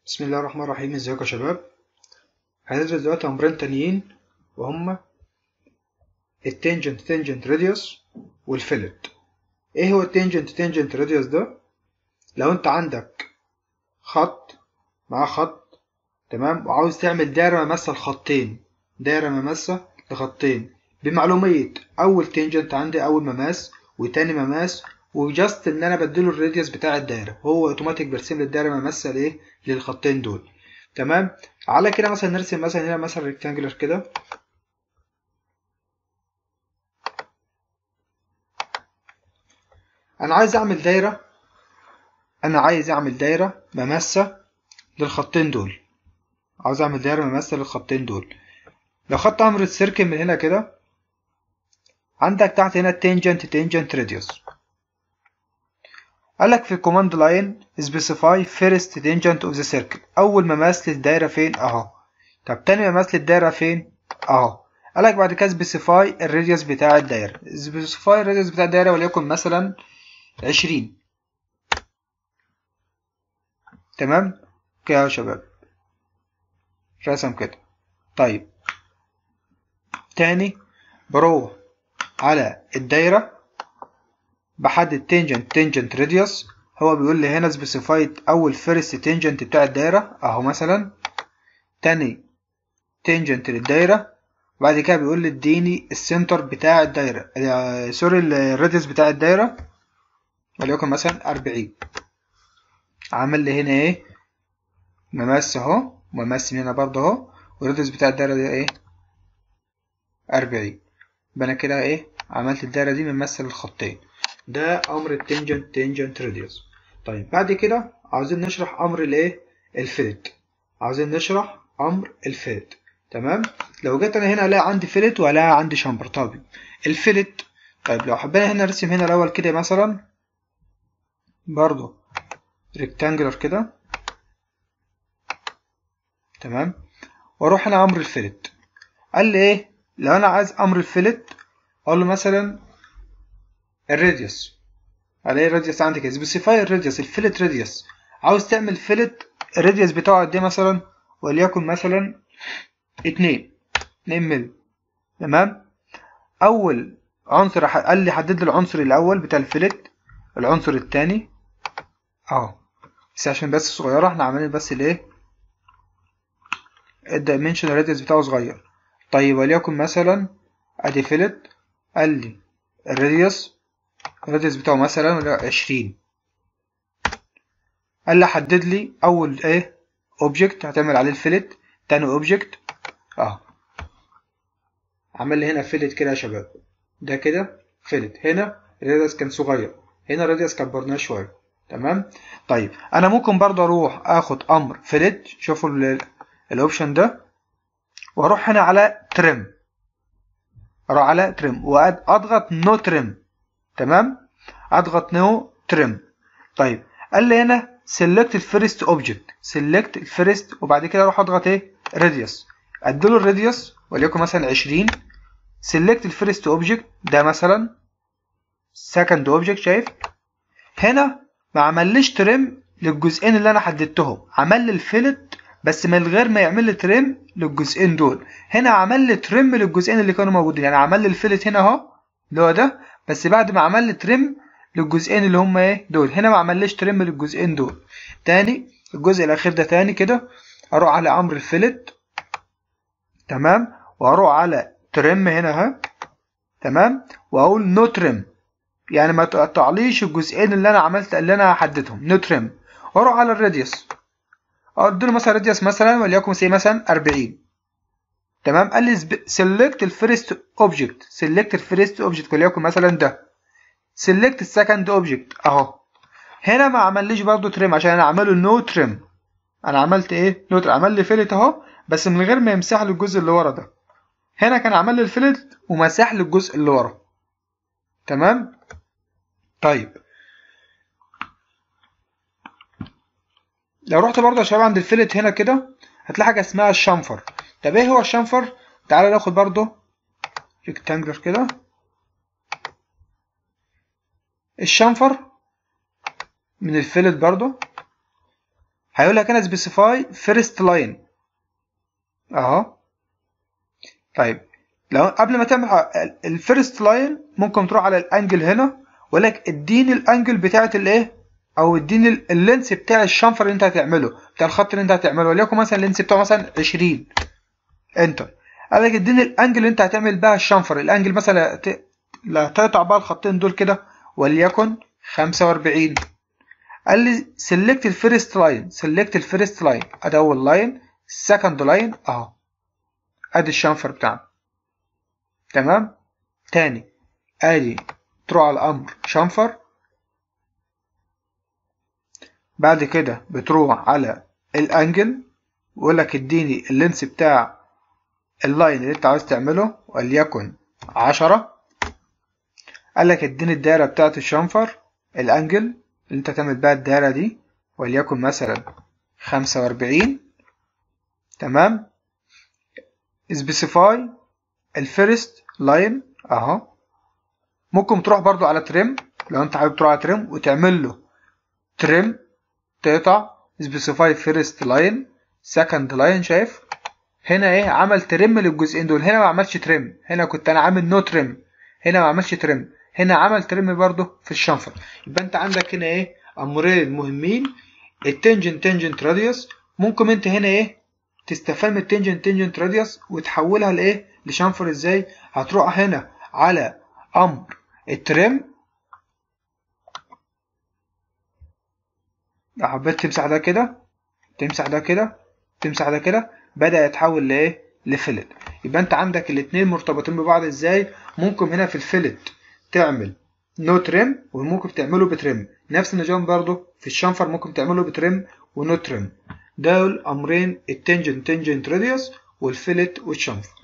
بسم الله الرحمن الرحيم ازيكم يا شباب هندرس دلوقتي امرين تانيين وهما التنجنت تنجنت راديوس والفيلت ايه هو التنجنت تنجنت راديوس ده لو انت عندك خط مع خط تمام وعاوز تعمل دايره مماسه لخطين دايره مماسه لخطين بمعلوميه اول تنجنت عندي اول مماس وتاني مماس وجاست ان انا بديله الراديوس بتاع الدايره هو اوتوماتيك بيرسم لي الدايره ممثل ايه للخطين دول تمام على كده مثلا نرسم مثلا هنا مثلا ريكتانجلر كده انا عايز اعمل دايره انا عايز اعمل دايره مماسه للخطين دول عاوز اعمل دايره مماسه للخطين دول لو خدت امر السيركل من هنا كده عندك تحت هنا التنجنت تنجنت راديوس قالك في الكوماند لاين specify first tangent of the circle اول مماس للدايره فين اهو طب تاني مماس للدايره فين اهو قالك بعد كده specify الراديوس بتاع الدايره specify الراديوس بتاع الدايره وليكن مثلا عشرين تمام كده يا شباب رسم كده طيب تاني بروح على الدايره بحدد تنجنت تنجنت راديوس هو بيقول لي هنا سبيسيفايد اول فيرست تنجنت بتاع الدايره اهو مثلا تاني تنجنت للدايره وبعد كده بيقول لي اديني السنتر بتاع الدايره آه سوري الراديوس بتاع الدايره وليكن مثلا أربعين عامل لي هنا ايه مماس اهو مماس هنا برضه اهو والراديوس بتاع الدايره دي ايه أربعين يبقى انا كده ايه عملت الدايره دي ممثل الخطين ده امر التنجنت تنجنت راديوس طيب بعد كده عاوزين نشرح امر الايه الفيلت عاوزين نشرح امر الفيلت تمام لو جيت انا هنا الاقي عندي فيلت والاقي عندي شامبر طبي الفيلت طيب لو حبينا هنا نرسم هنا الاول كده مثلا برضو ريكتانجلر كده تمام واروح هنا امر الفيلت قال لي ايه لو انا عايز امر الفيلت اقول له مثلا الراديوس الاقي الراديوس عندي كده سبيسيفاي الراديوس الفيلت راديوس عاوز تعمل فيلت الراديوس بتاعه قد ايه مثلا وليكن مثلا اتنين اتنين ملي تمام اول عنصر قال لي حدد لي العنصر الاول بتاع الفيلت العنصر التاني اهو بس عشان بس صغيره احنا عاملين بس الايه الدايمنشن الراديوس بتاعه صغير طيب وليكن مثلا ادي فيلت قال لي الراديوس الراديوس بتاعه مثلا عشرين قال لي حدد لي اول ايه اوبجكت هتعمل عليه الفيلت تاني اوبجكت اه عمل لي هنا فيلت كده يا شباب ده كده فيلت هنا الراديوس كان صغير هنا الراديوس كبرناه شويه تمام طيب انا ممكن برضه اروح اخد امر فيلت شوفوا الاوبشن ده واروح هنا على ترم اروح على ترم واضغط نو ترم تمام اضغط نو ترم طيب قال لي هنا سيلكت الفيرست اوبجكت سيلكت الفيرست وبعد كده اروح اضغط ايه راديوس اديله الراديوس وليكن مثلا 20 سيلكت الفيرست اوبجكت ده مثلا سكند اوبجكت شايف هنا ما عمليش ترم للجزئين اللي انا حددتهم عمل لي الفيلت بس من غير ما يعمل لي ترم للجزئين دول هنا عمل لي ترم للجزئين اللي كانوا موجودين يعني عمل لي الفيلت هنا اهو اللي هو ده بس بعد ما عمل لي ترم للجزئين اللي هم ايه دول هنا ما عمليش ترم للجزئين دول تاني الجزء الاخير ده تاني كده اروح على امر الفيلت تمام واروح على ترم هنا اهي تمام واقول نو ترم يعني ما تقطعليش الجزئين اللي انا عملت اللي انا حددهم نو ترم واروح على الراديوس اديله مثلا راديوس مثلا وليكن سي مثلا 40 تمام قال لي سيلكت الفيرست اوبجكت سيلكت الفيرست اوبجكت وليكن مثلا ده سيلكت السكند اوبجكت اهو هنا ما عمليش برضو تريم عشان انا عمله نو تريم انا عملت ايه نو تريم عمل لي فيلت اهو بس من غير ما يمسح لي الجزء اللي ورا ده هنا كان عمل لي الفيلت ومسح لي الجزء اللي ورا تمام طيب لو رحت برضه يا شباب عند الفيلت هنا كده هتلاقي حاجه اسمها الشنفر طب ايه هو الشنفر تعالى ناخد برضه ريكتانجلر كده الشنفر من الفيلت برضه هيقول لك هنا سبيسيفاي فيرست لاين اهو طيب لو قبل ما تعمل الفيرست لاين ممكن تروح على الانجل هنا ويقول لك اديني الانجل بتاعت الايه او اديني اللينس بتاع الشنفر اللي انت هتعمله بتاع الخط اللي انت هتعمله وليكن مثلا اللينس بتاعه مثلا 20 انتر قال لك اديني الانجل اللي انت هتعمل بها الشنفر الانجل مثلا ت... لا تقطع بقى الخطين دول كده وليكن 45 قال لي سيلكت الفيرست لاين سيلكت الفيرست لاين ادي اول لاين السكند لاين اهو ادي الشنفر بتاعنا تمام تاني ادي تروح على الامر شنفر بعد كده بتروح على الانجل ويقول لك اديني اللينس بتاع اللاين اللي انت عاوز تعمله وليكن عشرة قال لك اديني الدايرة بتاعت الشنفر الانجل اللي انت تعمل بها الدايرة دي وليكن مثلا خمسة وأربعين تمام سبيسيفاي الفيرست لاين اهو ممكن تروح برضو على تريم لو انت حابب تروح على تريم وتعمل له تريم تقطع سبيسيفاي فيرست لاين سكند لاين شايف هنا ايه عمل ترم للجزئين دول هنا ما عملش ترم هنا كنت انا عامل نو ترم هنا ما عملش ترم هنا عمل ترم برضه في الشنفر يبقى انت عندك هنا ايه امرين مهمين التنجنت تنجنت راديوس ممكن انت هنا ايه تستفاد من التنجنت تنجنت راديوس وتحولها لايه لشنفر ازاي هتروح هنا على امر الترم لو حبيت تمسح ده كده تمسح ده كده تمسح ده كده بدأ يتحول لايه لفلت يبقى انت عندك الاتنين مرتبطين ببعض ازاي ممكن هنا في الفلت تعمل نو تريم وممكن تعمله بتريم نفس النظام برضو في الشنفر ممكن تعمله بتريم ونو تريم دول امرين التنجنت تنجنت راديوس والفلت والشنفر